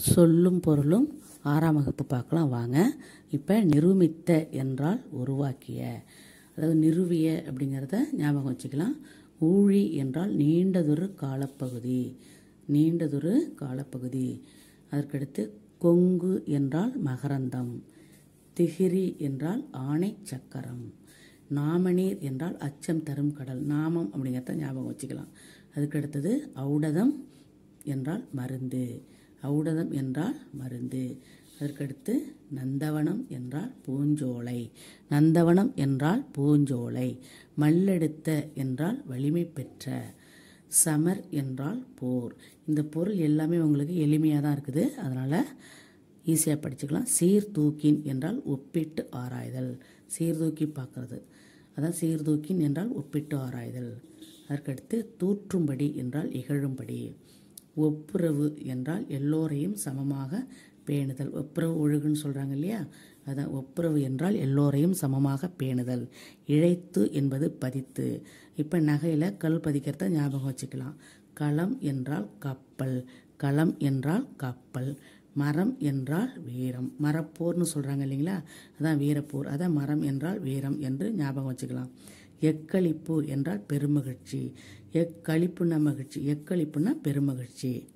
சொல்லும் பொருளும் ஆறாம் வகுப்பு பார்க்கலாம் வாங்க இப்போ நிரூபித்த என்றால் உருவாக்கிய அதாவது நிறுவிய அப்படிங்கிறத ஞாபகம் வச்சுக்கலாம் ஊழி என்றால் நீண்டதொரு காலப்பகுதி நீண்டதொரு காலப்பகுதி அதற்கடுத்து கொங்கு என்றால் மகரந்தம் திகிரி என்றால் ஆணை சக்கரம் நாமநீர் என்றால் அச்சம் தரும் கடல் நாமம் அப்படிங்கிறத ஞாபகம் வச்சுக்கலாம் அதுக்கடுத்தது ஔடதம் என்றால் மருந்து ஔடதம் என்றால் மருந்து அதற்கடுத்து நந்தவனம் என்றால் பூஞ்சோலை நந்தவனம் என்றால் பூஞ்சோலை மல்லெடுத்த என்றால் வலிமை பெற்ற சமர் என்றால் போர் இந்த பொருள் எல்லாமே உங்களுக்கு எளிமையாக தான் இருக்குது அதனால் ஈஸியாக படிச்சுக்கலாம் சீர்தூக்கின் என்றால் ஒப்பிட்டு ஆராய்தல் சீர்தூக்கி பார்க்கறது அதான் சீர்தூக்கின் என்றால் ஒப்பிட்டு ஆராய்தல் அதற்கடுத்து தூற்றும்படி என்றால் இகழும்படி ஒப்புரவு என்றால் எல்லோரையும் சமமாக பேணுதல் ஒப்புரவு ஒழுகுன்னு சொல்கிறாங்க இல்லையா அதான் ஒப்புரவு என்றால் எல்லோரையும் சமமாக பேணுதல் இழைத்து என்பது பதித்து இப்போ நகையில் கல் பதிக்கிறத ஞாபகம் வச்சுக்கலாம் களம் என்றால் கப்பல் களம் என்றால் கப்பல் மரம் என்றால் வீரம் மரப்போர்னு சொல்கிறாங்க இல்லைங்களா அதான் வீரப்போர் அதான் மரம் என்றால் வீரம் என்று ஞாபகம் வச்சுக்கலாம் எக்களிப்பு என்றால் பெருமகிழ்ச்சி எக்களிப்புன்னா மகிழ்ச்சி எக்களிப்புன்னா பெருமகிழ்ச்சி